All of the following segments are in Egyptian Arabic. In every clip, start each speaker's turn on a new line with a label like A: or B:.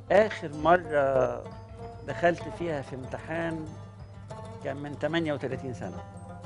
A: آخر مرة دخلت فيها في امتحان كان من 38 سنة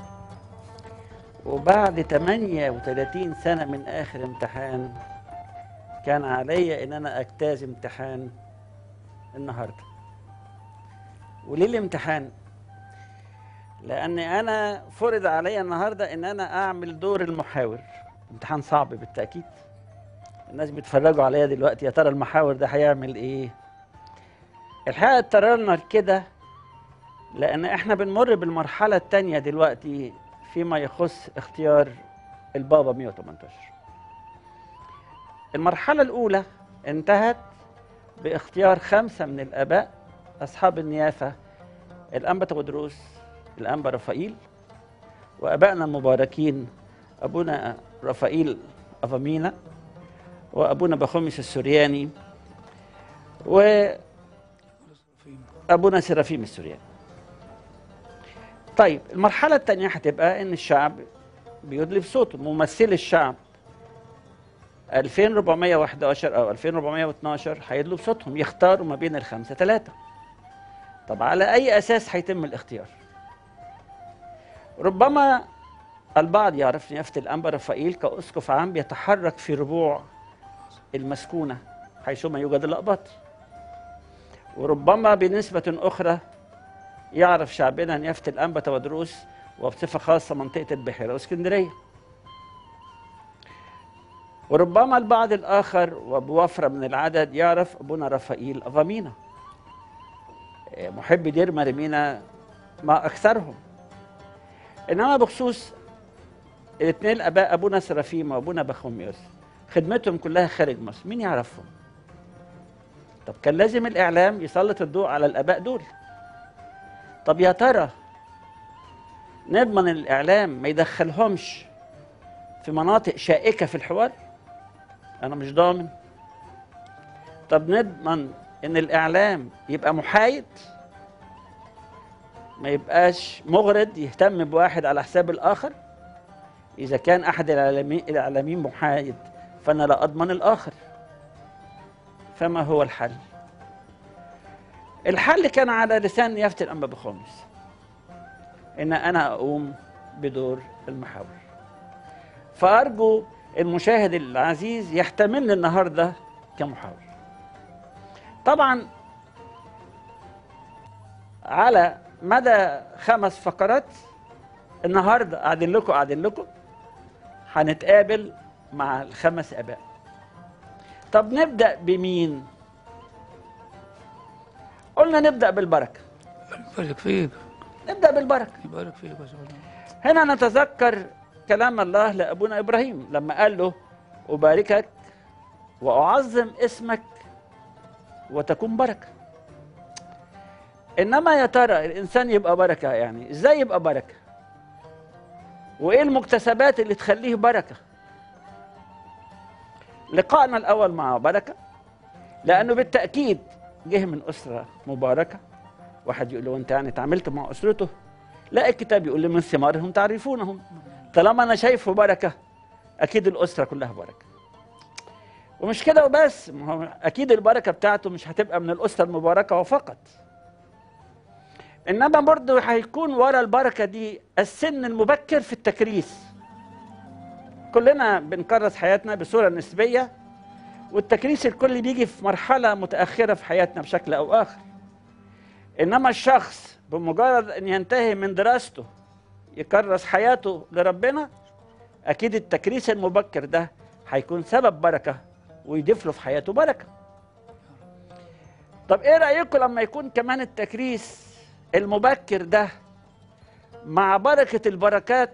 A: وبعد 38 سنة من آخر امتحان كان علي إن أنا أجتاز امتحان النهاردة وليه الامتحان؟ لأن أنا فرض علي النهاردة إن أنا أعمل دور المحاور امتحان صعب بالتأكيد الناس بيتفرجوا عليا دلوقتي يا ترى المحاور ده هيعمل إيه؟ الحقيقة اضطررنا كده لأن إحنا بنمر بالمرحلة التانية دلوقتي فيما يخص اختيار البابا 118 المرحلة الأولى انتهت باختيار خمسة من الآباء أصحاب النيافة الأنبا تودروس الأنبا رفائيل وأبائنا المباركين أبونا رفائيل أفامينا وأبونا بخوميس السورياني وأبونا سرافيم السورياني طيب المرحلة الثانية هتبقى إن الشعب بيدلف صوته ممثل الشعب 2411 أو 2412 هيدلوا بصوتهم يختاروا ما بين الخمسة ثلاثة طب على أي أساس هيتم الاختيار؟ ربما البعض يعرف نيافة الأنبا رفائيل كأسقف عام بيتحرك في ربوع المسكونة حيثما يوجد الأقباط وربما بنسبة أخرى يعرف شعبنا نيافة الأنبا تودروس وبصفة خاصة منطقة البحيرة واسكندرية وربما البعض الآخر وبوفرة من العدد يعرف أبونا رفائيل أفامينا محب دير مرمينا ما أكثرهم إنما بخصوص الاثنين الآباء أبونا سرافيم وأبونا بخوميوس خدمتهم كلها خارج مصر مين يعرفهم؟ طب كان لازم الإعلام يسلط الضوء على الآباء دول طب يا ترى نضمن الإعلام ما يدخلهمش في مناطق شائكة في الحوار أنا مش ضامن طب نضمن إن الإعلام يبقى محايد ما يبقاش مغرض يهتم بواحد على حساب الآخر إذا كان أحد الإعلامي- الإعلاميين محايد فأنا لا أضمن الآخر فما هو الحل؟ الحل كان على لسان يافت الأنبا بخمس إن أنا أقوم بدور المحاور فأرجو المشاهد العزيز يحتملني النهاردة كمحاور طبعا على مدى خمس فقرات النهارده قاعدين لكم قاعدين لكم هنتقابل مع الخمس اباء طب نبدا بمين قلنا نبدا بالبركه
B: يبارك فيك
A: نبدا بالبركه
B: يبارك فيك يا سيدنا
A: هنا نتذكر كلام الله لابونا ابراهيم لما قال له اباركك واعظم اسمك وتكون بركه انما يا ترى الانسان يبقى بركه يعني ازاي يبقى بركه وايه المكتسبات اللي تخليه بركه لقائنا الاول مع بركه لانه بالتاكيد جه من اسره مباركه واحد يقول له انت يعني اتعاملت مع اسرته لا الكتاب يقول لي من ثمارهم تعرفونهم طالما انا شايفه بركه اكيد الاسره كلها بركه ومش كده وبس ما هو اكيد البركه بتاعته مش هتبقى من الاسره المباركه وفقط انما برضه هيكون ورا البركه دي السن المبكر في التكريس كلنا بنكرس حياتنا بصوره نسبيه والتكريس الكلي بيجي في مرحله متاخره في حياتنا بشكل او اخر انما الشخص بمجرد ان ينتهي من دراسته يكرس حياته لربنا اكيد التكريس المبكر ده هيكون سبب بركه ويضيف له في حياته بركه طب ايه رايكم لما يكون كمان التكريس المبكر ده مع بركه البركات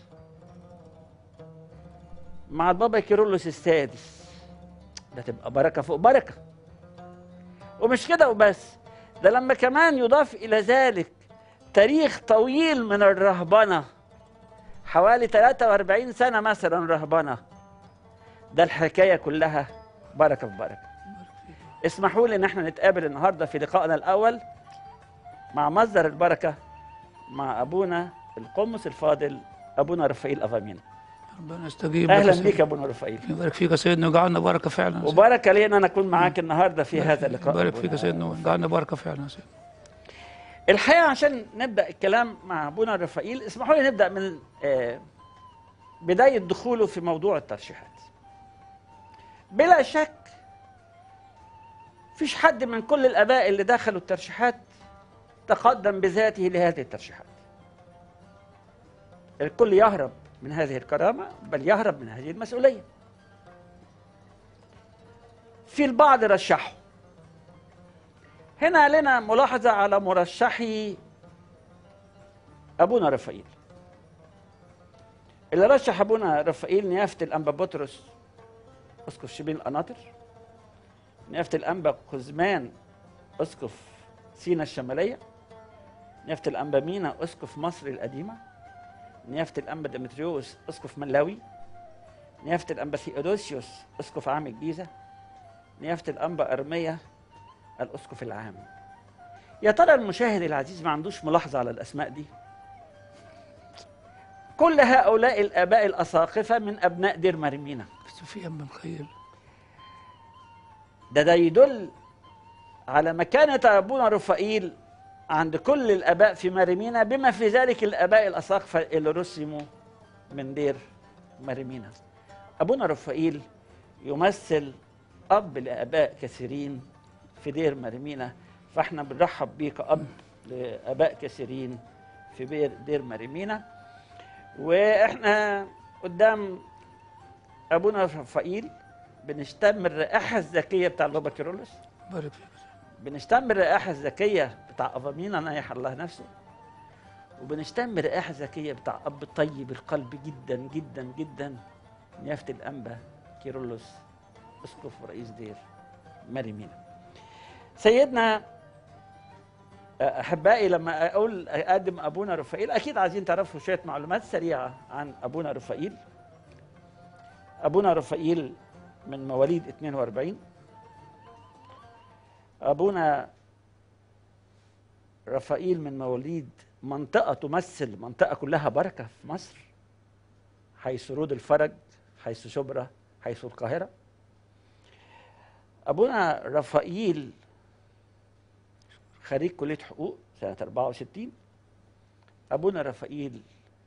A: مع البابا كيرلس السادس ده تبقى بركه فوق بركه ومش كده وبس ده لما كمان يضاف الى ذلك تاريخ طويل من الرهبنه حوالي 43 سنه مثلا رهبنه ده الحكايه كلها بركه في بركه اسمحوا لي ان احنا نتقابل النهارده في لقائنا الاول مع مصدر البركه مع ابونا القمص الفاضل ابونا رفائيل افامينا
B: ربنا يستجيب لك يا
A: اهلا
B: سيدنا.
A: بك يا ابونا رفائيل
B: يبارك فيك يا سيدنا وجعلنا بركه فعلا يا سيدنا.
A: وبارك لي ان انا اكون معاك النهارده في هذا اللقاء
B: يبارك
A: أبونا.
B: فيك يا سيدنا وجعلنا بركه فعلا يا سيدنا
A: الحقيقه عشان نبدا الكلام مع ابونا رفائيل اسمحوا لي نبدا من آه، بدايه دخوله في موضوع الترشيحات بلا شك فيش حد من كل الاباء اللي دخلوا الترشيحات تقدم بذاته لهذه الترشيحات الكل يهرب من هذه الكرامه بل يهرب من هذه المسؤوليه في البعض رشحوا هنا لنا ملاحظة على مرشحي أبونا رفائيل اللي رشح أبونا رفائيل نيافة الأنبا بطرس أسقف شبين القناطر نيافة الأنبا قزمان أسقف سينا الشمالية نيافة الأنبا مينا أسقف مصر القديمة نيافة الأنبا ديمتريوس أسقف ملاوي نيافة الأنبا ثيودوسيوس أسقف عام الجيزة نيافة الأنبا أرمية الأسقف العام يا ترى المشاهد العزيز ما عندوش ملاحظة على الأسماء دي كل هؤلاء الآباء الأساقفة من أبناء دير مرمينا
B: بس في ام مخيل
A: ده ده يدل على مكانة أبونا رفائيل عند كل الآباء في مريمينا بما في ذلك الآباء الأساقفة اللي رسموا من دير مريمينا أبونا رفائيل يمثل أب لآباء كثيرين في دير مريمينا فاحنا بنرحب بيك أب لآباء كثيرين في بير دير مريمينا واحنا قدام أبونا رفائيل بنشتم الرائحة الذكية بتاع البابا كيرلس
B: يبارك فيك يا سيدنا.
A: بنشتم الرائحة الذكية بتاع أفامينا نايح الله نفسه وبنشتم الرائحة الذكية بتاع أب طيب القلب جدا جدا جدا نيافة الأنبا كيرلس أسقف ورئيس دير مريمينا سيدنا أحبائي لما أقول أقدم أبونا رفائيل أكيد عايزين تعرفوا شوية معلومات سريعة عن أبونا رفائيل أبونا رفائيل من مواليد 42 أبونا رفائيل من مواليد منطقة تمثل منطقة كلها بركة في مصر حيث رود الفرج حيث شبرا حيث القاهرة أبونا رفائيل خريج كلية حقوق سنة 64 أبونا رفائيل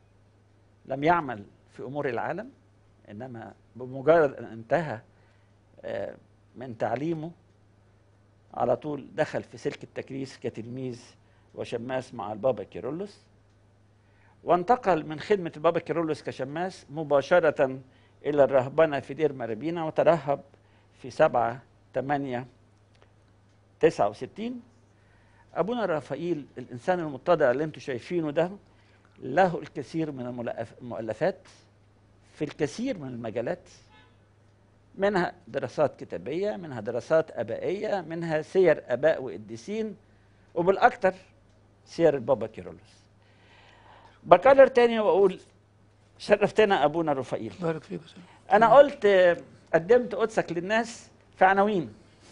A: لم يعمل في أمور العالم إنما بمجرد أن انتهى آه، من تعليمه على طول دخل في سلك التكريس كتلميذ وشماس مع البابا كيرلس وانتقل من خدمة البابا كيرلس كشماس مباشرة إلى الرهبنة في دير مربينا وترهب في سبعة ثمانية تسعة وستين أبونا رافائيل الإنسان المتضع اللي أنتم شايفينه ده له الكثير من المؤلف- المؤلفات في الكثير من المجالات منها دراسات كتابية منها دراسات أبائية منها سير أباء وقديسين وبالأكثر سير البابا كيرلس بكرر تاني وأقول شرفتنا أبونا رفائيل
B: يبارك فيك يا سيدنا.
A: أنا قلت آه، قدمت قدسك للناس في عناوين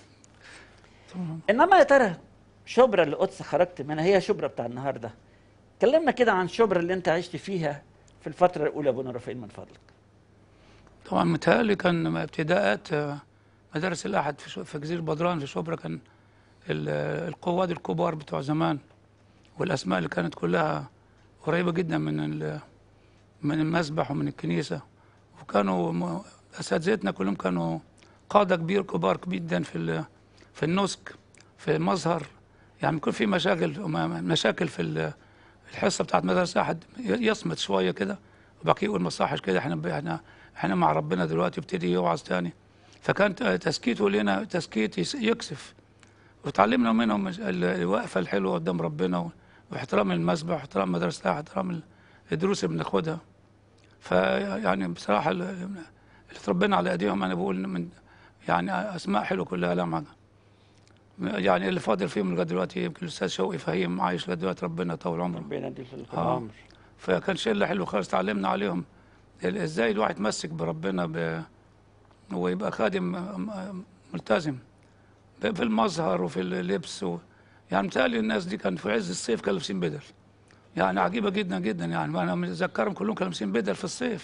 B: تمام.
A: انما يا ترى شبرا اللي قدس خرجت منها هي شبرا بتاع النهارده كلمنا كده عن شبرا اللي انت عشت فيها في الفتره الاولى ابونا رفائيل من فضلك
B: طبعا متهيألي كان ابتداءات آه، مدارس الأحد في شو- في جزيرة بدران في شبرا كان ال- آه، القواد الكبار بتوع زمان والأسماء اللي كانت كلها قريبة جدا من ال- من المسبح ومن الكنيسة وكانوا م- أساتذتنا كلهم كانوا قادة كبير كبار جدا في ال- في النسك في المظهر يعني يكون في مشاكل مشاكل في ال- الحصة بتاعت مدرسة أحد يصمت شوية كده وبعد كده يقول مصاحش كده احنا احنا احنا مع ربنا دلوقتي يبتدي يوعظ تاني فكان ت- تسكيته لنا تسكيت يس- يكسف وتعلمنا منهم ال- الوقفه الحلوه قدام ربنا و- واحترام المسبح واحترام مدرسه الأحد، احترام ال- الدروس اللي بناخدها فيعني بصراحه ال- اللي اتربينا على ايديهم انا بقول من يعني اسماء حلوه كلها لا معنى يعني اللي فاضل فيهم لغايه دلوقتي يمكن الاستاذ شوقي فهيم عايش لغايه دلوقتي ربنا يطول عمره
A: ربنا يديك في
B: آه.
A: العمر
B: فكان شله حلو خالص تعلمنا عليهم ال- ازاي الواحد يتمسك بربنا ب... ويبقى خادم م- م- ملتزم ب- في المظهر وفي اللبس و... يعني متهيألي الناس دي كان في عز الصيف كانوا لابسين بدل يعني عجيبه جدا جدا يعني انا متذكرهم كلهم كانوا لابسين بدل في الصيف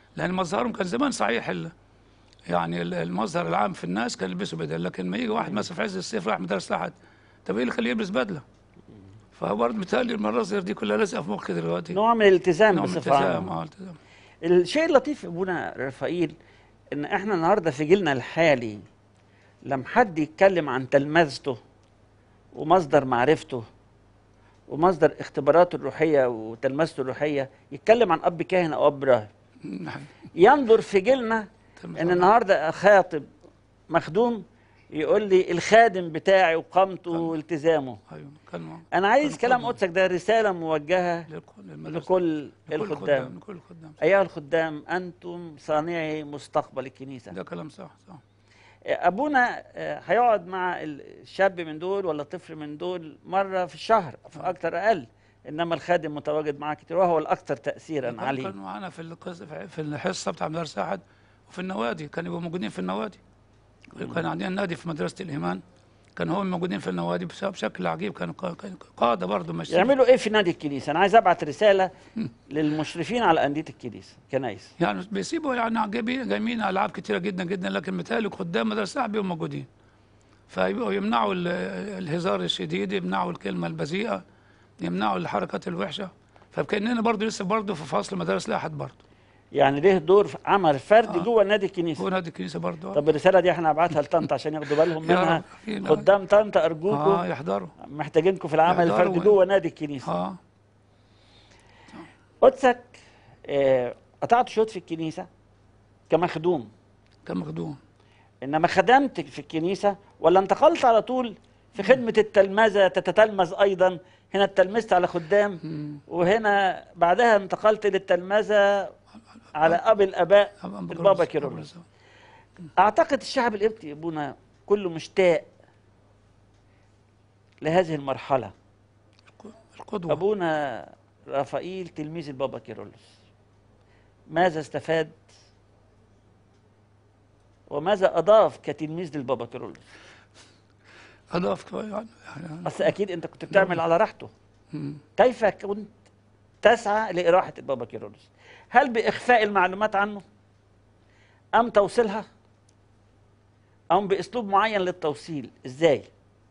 B: لان مظهرهم كان زمان صحيح ال... يعني ال- المظهر العام في الناس كان يلبسوا بدل لكن ما يجي واحد مثلا في عز الصيف رايح مدرسه احد طب ايه اللي خليه يلبس بدله؟ فبرضه متهيألي المناظر دي كلها لازقه في مخي دلوقتي
A: نوع من الالتزام
B: نوع من
A: بصفه
B: التزام
A: عامه
B: اه التزام
A: الشيء اللطيف ابونا رفائيل ان احنا النهارده في جيلنا الحالي لما حد يتكلم عن تلمذته ومصدر معرفته ومصدر اختباراته الروحيه وتلمذته الروحيه يتكلم عن اب كاهن او اب راهب
B: نعم.
A: ينظر في جيلنا
B: تم
A: ان النهارده اخاطب مخدوم يقول لي الخادم بتاعي وقامته والتزامه
B: ايوه كان
A: انا عايز
B: كان
A: كلام
B: قدوة.
A: قدسك ده رساله موجهه
B: للكل للمدرسة.
A: لكل
B: لكل
A: الخدام
B: لكل الخدام
A: ايها الخدام انتم صانعي مستقبل الكنيسه
B: ده كلام صح صح
A: ابونا آه، هيقعد مع الشاب من دول ولا طفل من دول مره في الشهر في اكتر اقل انما الخادم متواجد معاه كتير وهو الاكثر تاثيرا
B: كان
A: عليه
B: معانا في القس- في الحصه بتاع مدرسه احد وفي النوادي كانوا يبقوا موجودين في النوادي كان عندنا نادي في مدرسه الايمان كانوا هم موجودين في النوادي بس- بشكل عجيب كانوا قا- كانوا قاده برضه ماشيين
A: يعملوا ايه في نادي الكنيسه انا عايز ابعت رساله للمشرفين على انديه الكنيسه كنايس
B: يعني بيسيبوا يعني جايبين جايبين العاب كتيره جدا جدا لكن متهيألي قدام مدرسه احد بيبقوا موجودين فيبقوا يمنعوا ال- الهزار الشديد يمنعوا الكلمه البذيئه يمنعوا الحركات الوحشه فكاننا برضه لسه برضه في فصل مدارس الاحد برضه
A: يعني ليه دور في عمل فردي
B: آه.
A: جوه نادي الكنيسه
B: هو نادي الكنيسه برضه
A: طب الرساله دي احنا هنبعتها لطنطا عشان ياخدوا بالهم
B: يا
A: منها
B: رب. أكيد.
A: قدام طنطا ارجوكم
B: اه يحضروا
A: محتاجينكم في العمل
B: يقدروا
A: الفردي
B: و-
A: جوه نادي الكنيسه
B: اه
A: قدسك آه، قطعت شوط في الكنيسه كمخدوم
B: كان مخدوم
A: انما خدمت في الكنيسه ولا انتقلت على طول في خدمه التلمذه تتتلمذ ايضا هنا اتلمذت على خدام
B: مم.
A: وهنا بعدها انتقلت للتلمذه على اب الاباء
B: أبا بكر
A: البابا
B: الرسول.
A: كيرلس اعتقد الشعب القبطي ابونا كله مشتاق لهذه المرحله
B: القدوة
A: ابونا رافائيل تلميذ البابا كيرلس ماذا استفاد وماذا اضاف كتلميذ للبابا كيرلس
B: أضاف يعني يعني-
A: اصل اكيد انت كنت بتعمل على راحته
B: مم.
A: كيف كنت تسعى لاراحه البابا كيرلس هل باخفاء المعلومات عنه ام توصيلها ام باسلوب معين للتوصيل ازاي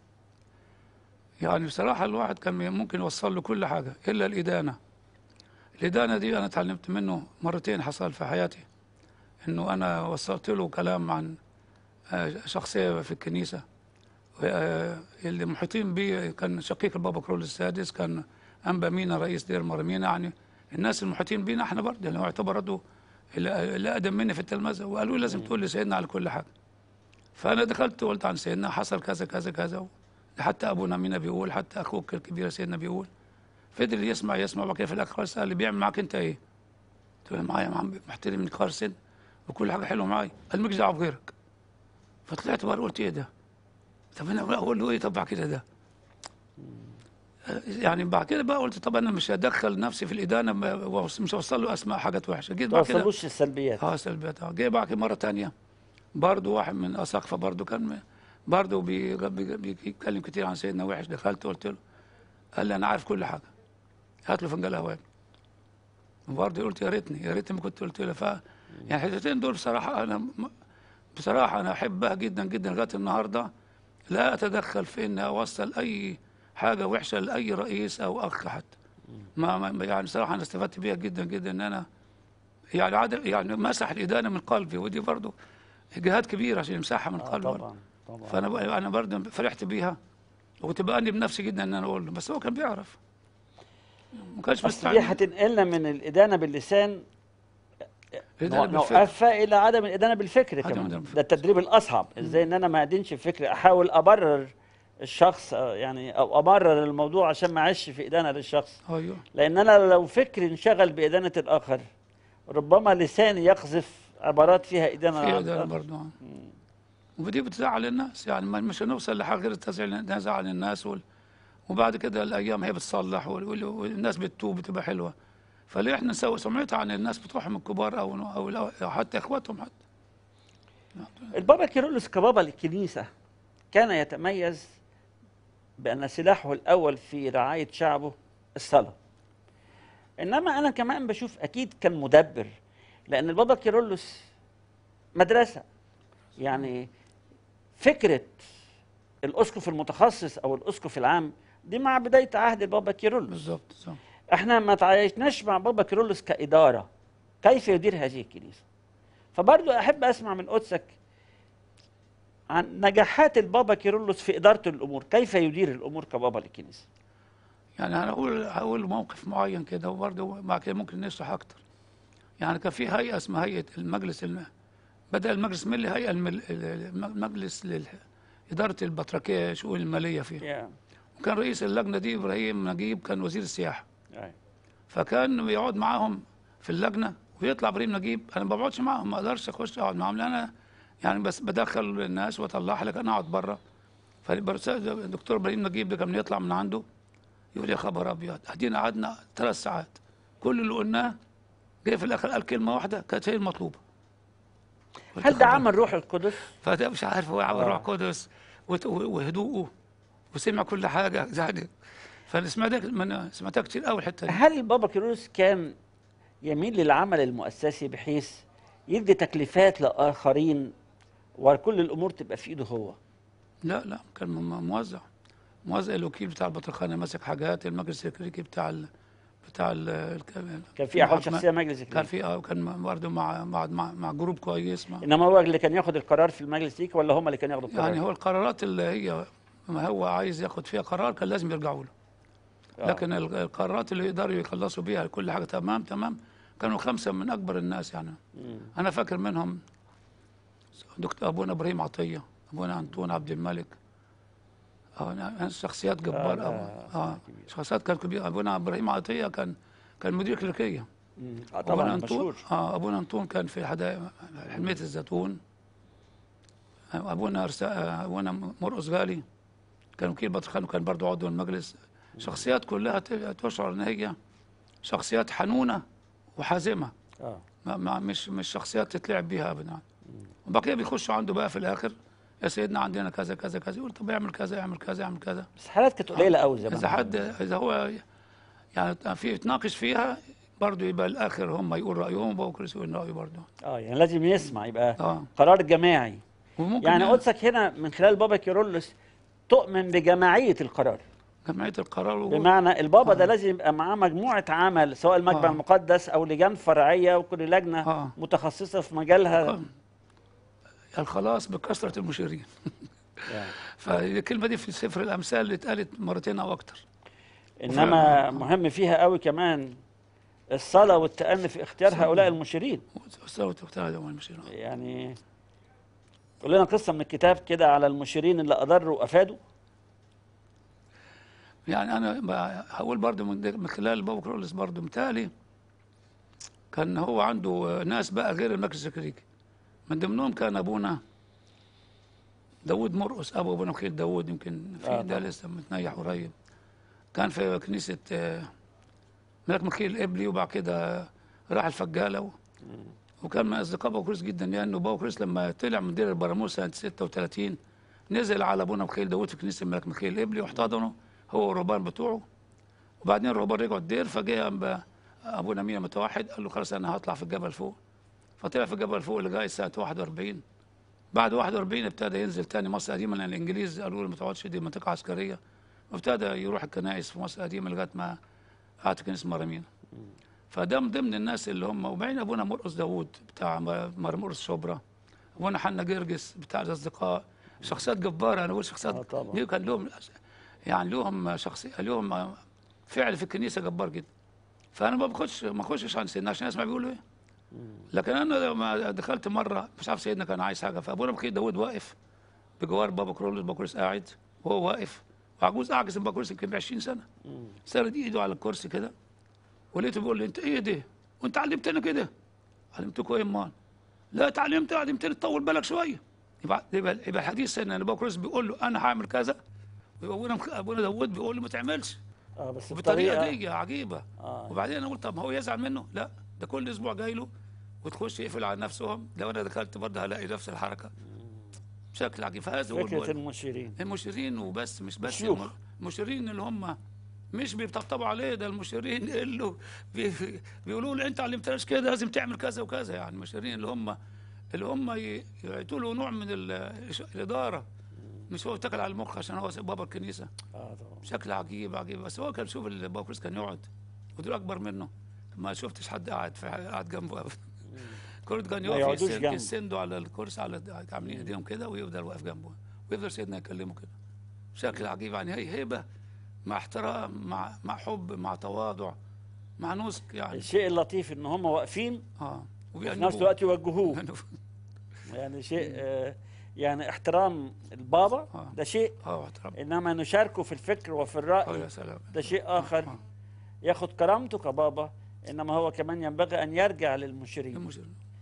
B: يعني بصراحة الواحد كان ممكن يوصل له كل حاجة إلا الإدانة الإدانة دي أنا اتعلمت منه مرتين حصل في حياتي إنه أنا وصلت له كلام عن آه، شخصية في الكنيسة آه، اللي محيطين بي كان شقيق البابا كرول السادس كان أنبا مينا رئيس دير مرمينا يعني الناس المحيطين بينا احنا برضه اللي هو يعتبر برضه اللي اللي أقدم مني في التلمذة وقالوا لي لازم تقول لسيدنا على كل حاجة فأنا دخلت وقلت عن سيدنا حصل كذا كذا كذا حتى ابونا مينا بيقول حتى اخوك الكبير سيدنا بيقول فضل يسمع يسمع وبعد كده في الاخر خالص قال لي بيعمل معاك انت ايه؟ قلت له معايا يا عم محترم من كبار سن وكل حاجه حلوه معايا قال مالكش دعوه بغيرك فطلعت بقى قلت ايه ده؟ طب انا اقول له ايه طب بعد كده ده؟ يعني بعد كده بقى قلت طب انا مش هدخل نفسي في الادانه ما- وأوص- مش هوصل له اسماء حاجات وحشه جيت
A: ما
B: بعد كده
A: توصلوش السلبيات
B: اه سلبيات اه جه بعد كده مره تانية برضه واحد من اساقفه برضه كان برضه بي- بي- بيتكلم كتير عن سيدنا وحش دخلت قلت له قال لي انا عارف كل حاجه هات له فنجان قهوه وبرضه قلت يا ريتني يا ريتني ما كنت قلت له ف يعني الحتتين دول بصراحه انا م- بصراحه انا احبها جدا جدا لغايه النهارده لا اتدخل في اني اوصل اي حاجه وحشه لاي رئيس او اخ حتى ما ما- يعني صراحه انا استفدت بيها جدا جدا ان انا يعني عدم يعني مسح الادانه من قلبي ودي برضه جهاد كبير عشان يمسحها من
A: آه
B: قلبي برضه.
A: طبعا طبعا
B: فانا بقى- انا برضه فرحت بيها وكنت بأني بنفسي جدا ان انا اقول له بس هو كان بيعرف ما كانش
A: اصل دي
B: مستعد
A: هتنقلنا من الادانه باللسان
B: الإدانة
A: نوع-
B: بالفكر.
A: نوقفها الى عدم الادانه بالفكر
B: عدم
A: كمان
B: الإدانة بالفكر.
A: ده التدريب الاصعب ازاي ان انا ما ادينش فكري احاول ابرر الشخص آه، يعني او ابرر الموضوع عشان ما اعيش في ادانه للشخص
B: ايوه
A: لان انا لو فكري انشغل بادانه الاخر ربما لساني يقذف عبارات فيها ادانه
B: في
A: على
B: ادانه
A: الآخر.
B: برضه آه. ودي بتزعل الناس يعني ما- مش هنوصل لحاجه غير تزعل تزعل الناس وال... وبعد كده الايام هي بتصلح وال... وال... والناس بتتوب بتبقى حلوه فليه احنا نسوي سمعتها عن الناس بتوعهم الكبار او او أو حتى اخواتهم حتى
A: البابا كيرلس كبابا للكنيسة كان يتميز بأن سلاحه الأول في رعاية شعبه الصلاة إنما أنا كمان بشوف أكيد كان مدبر لان البابا كيرلس مدرسه يعني فكره الاسقف المتخصص او الاسقف العام دي مع بدايه عهد البابا كيرلس
B: بالظبط صح.
A: احنا ما تعايشناش مع بابا كيرلس كاداره كيف يدير هذه الكنيسه فبرضو احب اسمع من قدسك عن نجاحات البابا كيرلس في اداره الامور كيف يدير الامور كبابا للكنيسه
B: يعني انا هقول هقول موقف معين كده وبرضه مع كده ممكن نشرح اكتر يعني كان في هيئه اسمها هيئه المجلس الم... بدا المجلس ملي هيئه المل... المجلس لاداره البطريركيه شؤون الماليه فيه
A: يا
B: وكان رئيس اللجنه دي ابراهيم نجيب كان وزير السياحه
A: أي.
B: فكان بيقعد معاهم في اللجنه ويطلع ابراهيم نجيب انا ما بقعدش معاهم ما اقدرش اخش اقعد معاهم لان انا يعني بس بدخل الناس واطلعها لكن اقعد بره فالدكتور ابراهيم نجيب ده كان يطلع من عنده يقول يا خبر ابيض ادينا قعدنا ثلاث ساعات كل اللي قلناه جاي في الاخر قال كلمه واحده كانت هي المطلوبه قلت
A: هل ده
B: خبر.
A: عمل روح القدس
B: فده مش عارف هو عمل
A: آه.
B: روح قدس وت- وهدوءه وسمع كل حاجه يعني فانا سمعتها من سمعتها كتير قوي الحته دي
A: هل البابا كيرلس كان يميل للعمل المؤسسي بحيث يدي تكليفات لاخرين وكل الامور تبقى في ايده هو
B: لا لا كان م- موزع موزع الوكيل بتاع البطرخانه ماسك حاجات المجلس الكريكي بتاع ال بتاع ال ال-
A: كان في احوال
B: المحاكمة.
A: شخصيه مجلس
B: كان
A: الكنيسه
B: في اه كان برضه مع مع مع, مع جروب كويس مع
A: انما هو اللي كان ياخد القرار في المجلس ليك ولا هم اللي كانوا ياخدوا القرار
B: يعني هو القرارات اللي هي ما هو عايز ياخد فيها قرار كان لازم يرجعوا له
A: آه.
B: لكن ال- القرارات اللي يقدروا يخلصوا بيها كل حاجه تمام تمام كانوا خمسه من اكبر الناس يعني
A: مم.
B: انا فاكر منهم دكتور ابونا ابراهيم عطيه ابونا انطون عبد الملك اه ناس شخصيات جبار
A: لا،
B: اه, آه
A: كبير.
B: شخصيات كانت كبيره ابونا ابراهيم عطيه كان كان مدير كليريكيه
A: مم. آه
B: ابونا
A: طبعا
B: انطون
A: مشهور
B: اه ابونا انطون كان في حدائق حلميه الزيتون آه، ابونا رسا... آه، ابونا مرقص غالي كان وكيل بطرخان وكان برضه عضو المجلس شخصيات كلها ت- تشعر ان هي شخصيات حنونه وحازمه
A: اه
B: ما ما مش مش شخصيات تتلعب بيها ابدا وبعد كده بيخشوا عنده بقى في الاخر يا سيدنا عندنا كذا كذا كذا يقول طب اعمل كذا اعمل كذا اعمل كذا
A: بس حالات كانت قليله قوي زمان
B: اذا حد اذا هو يعني في يتناقش فيها برضه يبقى الاخر هم يقول رايهم وبكره يقول رايه برضه
A: اه يعني لازم يسمع يبقى
B: اه
A: قرار جماعي
B: وممكن
A: يعني قدسك هنا من خلال بابا كيرلس تؤمن بجماعيه القرار
B: جمعيه القرار و-
A: بمعنى البابا ده
B: آه.
A: لازم يبقى معاه مجموعه عمل سواء المجمع
B: آه.
A: المقدس او لجان فرعيه وكل لجنه
B: آه.
A: متخصصه في مجالها
B: قام. الخلاص بكثره المشيرين
A: يعني.
B: فالكلمه دي في سفر الامثال اللي اتقالت مرتين او اكتر
A: انما
B: آه.
A: مهم فيها قوي كمان الصلاه والتأني في اختيار
B: صلاه.
A: هؤلاء المشيرين
B: واستوت اختار يوم المشيرين
A: يعني قول لنا قصه من الكتاب كده على المشيرين اللي اضروا وافادوا
B: يعني انا ب- هقول برضه من من خلال بابا كرولس برضه متهيألي كان هو عنده ناس بقى غير المركز الكريكي من ضمنهم كان ابونا داوود مرقس ابو ابونا خير داوود يمكن في
A: آه
B: ده
A: طبعا.
B: لسه متنيح قريب كان في كنيسه آه، ملك مخيل القبلي وبعد كده راح الفجاله و... وكان من اصدقاء بابا كريس جدا لانه بابا كريس لما طلع من دير البراموس سنه 36 نزل على ابونا مخيل داوود في كنيسه الملك مخيل القبلي واحتضنه هو والرهبان بتوعه وبعدين الرهبان رجعوا الدير فجاء أنبا ابونا مينا متوحد قال له خلاص انا هطلع في الجبل فوق فطلع في الجبل فوق لغايه سنه 41 بعد 41 ابتدى ينزل تاني مصر قديمه لان الانجليز قالوا له ما تقعدش دي منطقه عسكريه وابتدى يروح الكنائس في مصر قديمه لغايه ما قعد في كنيسه مرامينا فده من ضمن الناس اللي هم وبعدين ابونا مرقس داوود بتاع مر- مرقس شبرا ابونا حنا جرجس بتاع الاصدقاء شخصيات جباره انا بقول
A: آه
B: شخصيات
A: طبعا.
B: ليه كان لهم يعني لهم شخصيه لهم فعل في الكنيسه جبار جدا فانا ما بخش ما اخشش عن سيدنا عشان اسمع بيقولوا ايه لكن انا لما دخلت مره مش عارف سيدنا كان عايز حاجه فابونا بخير داوود واقف بجوار بابا كرولوس بابا كرولوس قاعد وهو واقف وعجوز اعجز من بابا كرولوس يمكن ب 20 سنه سرد ايده على الكرسي كده ولقيته بيقول لي انت ايه ده؟ وانت علمتني كده؟ علمتكوا ايه امال؟ لا اتعلمت علمتني تطول بالك شويه يبقى يبقى, يبقى الحديث ان بابا كرولوس بيقول له انا هعمل كذا وابونا مخ- ابونا داوود بيقول له ما تعملش
A: اه بس
B: وبالطريقه
A: بطريقه
B: دي عجيبه
A: آه.
B: وبعدين انا قلت طب ما هو يزعل منه لا ده كل اسبوع جاي له وتخش يقفل على نفسهم لو انا دخلت برضه هلاقي نفس الحركه بشكل عجيب فهذا هو
A: فكره
B: الوضع.
A: المشيرين
B: المشيرين وبس مش بس
A: الشيوخ.
B: الم- المشيرين اللي هم مش بيطبطبوا عليه ده المشيرين اللي بي بيقولوا له انت علمتناش كده لازم تعمل كذا وكذا يعني المشيرين اللي هم اللي هم ي- يعطوا له نوع من ال- الاداره مش هو اتكل على المخ عشان هو بابا الكنيسه
A: اه طبعا
B: بشكل عجيب عجيب بس هو كان شوف البابا كريس كان يقعد ودول اكبر منه ما شفتش حد قاعد في قاعد جنبه أبدا. كل كان
A: ما
B: يقف
A: يقعدوش
B: يسند-
A: جنبه.
B: يسندوا على الكرسي على عاملين ايديهم كده ويفضل واقف جنبه ويفضل سيدنا يكلمه كده بشكل عجيب يعني هي هيبه مع احترام مع مع حب مع تواضع مع نسك يعني
A: الشيء اللطيف ان هم واقفين
B: اه
A: في نفس الوقت يوجهوه
B: بيأنبوه.
A: يعني شيء آه يعني احترام البابا
B: آه.
A: ده شيء
B: اه احترام
A: انما نشاركه في الفكر وفي
B: اه
A: الراي
B: يا سلام
A: ده شيء اخر
B: آه.
A: ياخد كرامته كبابا انما هو كمان ينبغي ان يرجع للمشيرين
B: المشير.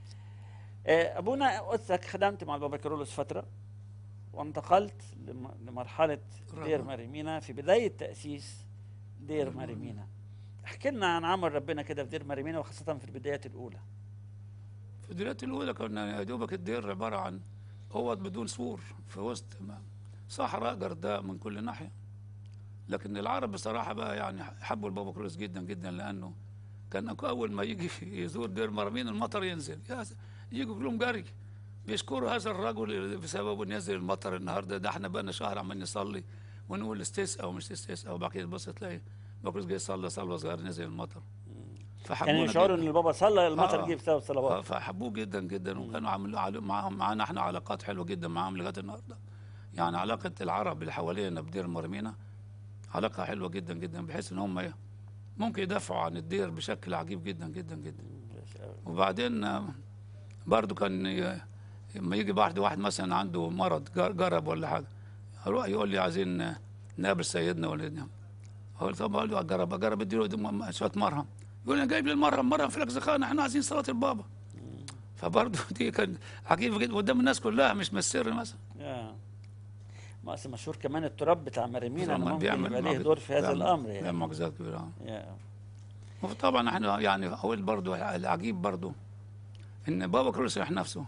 A: آه، ابونا قلت خدمت مع البابا كيرلس فتره وانتقلت لم- لمرحله دير
B: رابع.
A: ماريمينا في بدايه تاسيس دير ماريمينا احكي لنا عن عمل ربنا كده في دير ماريمينا وخاصه في البدايات الاولى
B: في الديرات الأولى كنا يا دوبك الدير عبارة عن أوض بدون سور في وسط ما- صحراء جرداء من كل ناحية لكن العرب بصراحة بقى يعني حبوا البابا كرولوس جدا جدا لأنه كان أول ما يجي يزور دير مرمين المطر ينزل يا س- يجوا كلهم جري بيشكروا هذا الرجل اللي بسببه نزل المطر النهارده ده احنا بقى شهر عمال نصلي ونقول استسقى ومش استسقى وبعد كده تبص تلاقي بابا كرولوس جاي يصلي صلوه صغيره نزل المطر
A: كان
B: فحبونا
A: يشعروا
B: جداً.
A: ان البابا صلى المطر
B: آه.
A: جه بسبب
B: آه،
A: صلوات
B: فحبوه جدا جدا وكانوا عاملين عل- معاهم معانا احنا علاقات حلوه جدا معاهم لغايه النهارده يعني علاقه العرب اللي حوالينا بدير مرمينا علاقه حلوه جدا جدا بحيث ان هم إيه، ممكن يدافعوا عن الدير بشكل عجيب جدا جدا جدا وبعدين آه، برضو كان ي- لما يجي واحد واحد مثلا عنده مرض جر- جرب ولا حاجه اروح يقول لي عايزين آه، نقابل سيدنا ولا اقول طب اقول له جرب اجرب اديله دم- شويه مرهم يقول انا جايب لي المرهم مرهم في الاجزخانه احنا عايزين صلاه البابا فبرضه دي كان عجيبه جدا قدام الناس كلها مش من السر مثلا
A: آه. ما أصل مشهور كمان التراب بتاع مريمينا
B: طبعاً
A: ممكن
B: بيعمل
A: يبقى ليه
B: معجز-
A: دور في هذا
B: بيعمل-
A: الامر
B: بيعمل
A: يعني
B: معجزات كبيره
A: يا.
B: وطبعا احنا يعني اقول برضو العجيب برضو ان بابا كرولوس راح نفسه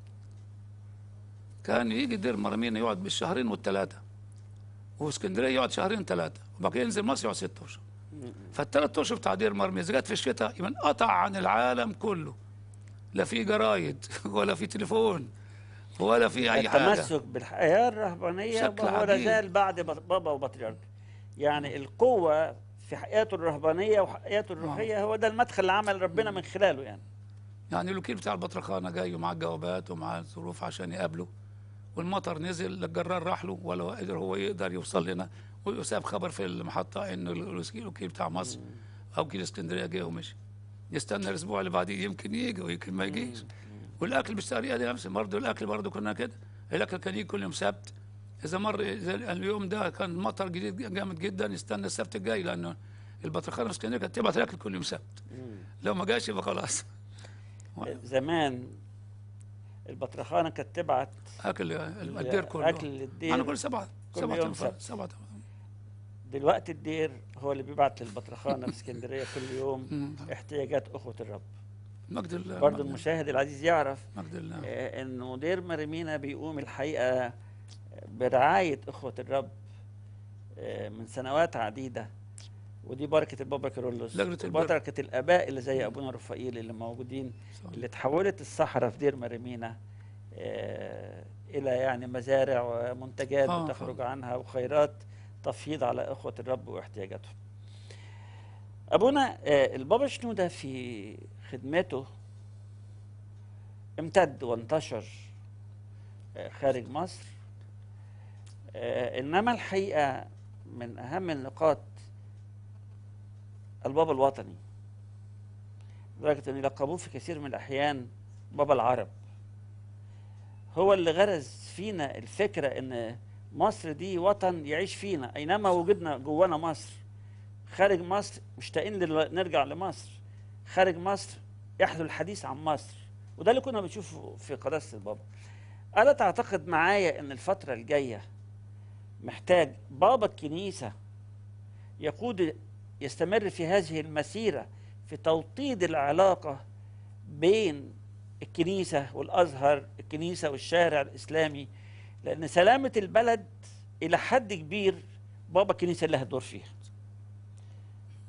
B: كان يجي دير مرمينا يقعد بالشهرين والثلاثه واسكندريه يقعد شهرين ثلاثه وبعد كده ينزل مصر يقعد ست اشهر فالثلاث اشهر بتاع دير مرمينا اذا جت في الشتاء يبقى انقطع عن العالم كله لا في جرايد ولا في تليفون ولا في اي حاجه
A: التمسك بالحياه الرهبانيه
B: بشكل
A: وهو لا
B: عجيب.
A: زال بعد ب- بابا وبطريرك يعني القوه في حياته الرهبانيه وحياته الروحيه هو ده المدخل اللي عمل ربنا من خلاله يعني
B: يعني الوكيل بتاع البطرخانه جاي ومعاه الجوابات ومعاه الظروف عشان يقابله والمطر نزل لا الجرار راح له ولا قدر هو يقدر يوصل لنا وساب خبر في المحطه انه الوكيل بتاع مصر او وكيل اسكندريه جه ومشي يستنى الاسبوع اللي بعديه يمكن يجي ويمكن ما يجيش والاكل بالطريقه دي نفس برضه الاكل برضه كنا كده الاكل كان يجي كل يوم سبت اذا مر إذا اليوم ده كان مطر جديد جامد جدا يستنى السبت الجاي لانه البطرخانه في اسكندريه كانت تبعت الاكل كل يوم سبت لو ما جاش يبقى خلاص
A: زمان البطرخانه كانت تبعت
B: اكل الدير كله
A: اكل الدير
B: انا كل سبعه
A: كل
B: سبعه
A: يوم
B: تنفار
A: سبت.
B: سبعه
A: دلوقتي الدير هو اللي بيبعت للبطرخانه في اسكندريه كل يوم
B: مم.
A: احتياجات اخوه الرب
B: مجد الله
A: برضه
B: مجد-
A: المشاهد العزيز يعرف
B: مجد الله
A: آه، ان مدير مريمينا بيقوم الحقيقه برعايه اخوه الرب آه، من سنوات عديده ودي بركه البابا كيرلس
B: لجنة البر.
A: وبركه الاباء اللي زي ابونا رفائيل اللي موجودين
B: صح.
A: اللي تحولت الصحراء في دير مريمينا آه، الى يعني مزارع ومنتجات
B: آه،
A: بتخرج
B: آه.
A: عنها وخيرات تفيض على اخوه الرب واحتياجاتهم. ابونا آه، البابا شنوده في خدمته امتد وانتشر آه، خارج مصر آه، انما الحقيقه من اهم النقاط البابا الوطني لدرجه ان يلقبوه في كثير من الاحيان بابا العرب هو اللي غرز فينا الفكره ان مصر دي وطن يعيش فينا اينما وجدنا جوانا مصر خارج مصر مشتاقين لل- نرجع لمصر خارج مصر يحلو الحديث عن مصر وده اللي كنا بنشوفه في قداسه البابا الا تعتقد معايا ان الفتره الجايه محتاج بابا الكنيسه يقود يستمر في هذه المسيره في توطيد العلاقه بين الكنيسه والازهر الكنيسه والشارع الاسلامي لان سلامه البلد الى حد كبير بابا الكنيسه لها دور فيها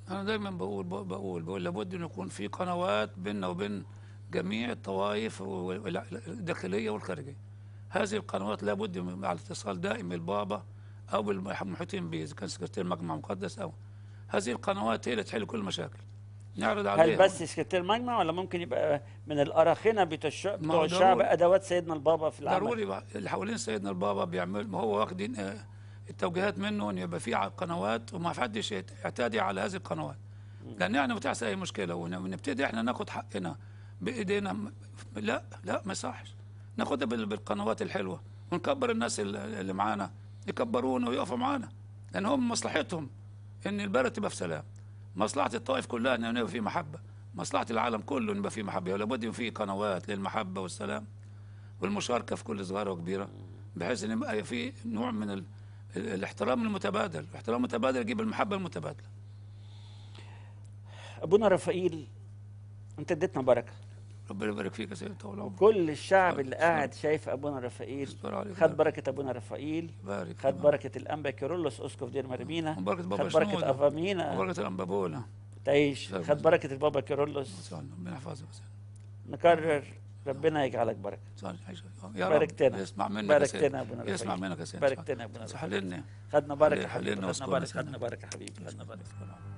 B: انا دايما بقول بقول بقول لابد ان يكون في قنوات بيننا وبين جميع الطوائف وال- الداخليه والخارجيه هذه القنوات لابد من على اتصال دائم بالبابا او بالمحيطين به اذا كان سكرتير مجمع مقدس او هذه القنوات هي اللي تحل كل المشاكل نعرض
A: هل
B: عليها
A: بس سكرتير مجمع ولا ممكن يبقى من الأراخنة بتوع الش-
B: ما
A: بتوع
B: هو
A: الشعب
B: ضروري.
A: أدوات سيدنا البابا في العمل
B: ضروري بقى اللي حوالين سيدنا البابا بيعمل ما هو واخدين آه، التوجيهات منه ان يبقى في ع- قنوات وما حدش يت- يعتدي على هذه القنوات لان يعني بتحصل اي مشكله ون- ونبتدي احنا ناخد حقنا بايدينا م- لا لا ما يصحش ناخدها بال- بالقنوات الحلوه ونكبر الناس ال- اللي معانا يكبرونا ويقفوا معانا لان هم مصلحتهم ان البلد تبقى في سلام مصلحه الطائف كلها ان يبقى في محبه مصلحه العالم كله ان يبقى في محبه ولابد يبقى في قنوات للمحبه والسلام والمشاركه في كل صغيره وكبيره بحيث ان يبقى في نوع من ال... ال- الاحترام المتبادل الاحترام المتبادل يجيب المحبه المتبادله
A: أبونا رفائيل أنت اديتنا بركة
B: ربنا يبارك فيك يا سيدي طول عمرك
A: كل الشعب اللي
B: شكراً.
A: قاعد شايف أبونا رفائيل
B: يستر عليك
A: خد بركة أبونا رفائيل
B: بارك
A: خد بركة الأنبا كيرلس أسقف دير مرمينا
B: وبركة بابا
A: خد بركة
B: شنودة
A: أفامينا
B: وبركة الأنبابولا
A: تعيش
B: شكراً.
A: خد بركة البابا كيرلس
B: ربنا يحفظك
A: نكرر ربنا يجعلك بركة
B: صالح عيش يا رب
A: باركتنا.
B: يسمع منك يا سيدي
A: باركتنا يا أبونا
B: يسمع
A: رفائيل
B: منك يا سيدي
A: باركتنا يا أبونا رفائيل
B: حللني
A: خدنا بركة
B: حللنا
A: حبيبي خدنا
B: واذكرنا
A: بركة
B: سنة.
A: خدنا بركة حبيبي خدنا بركة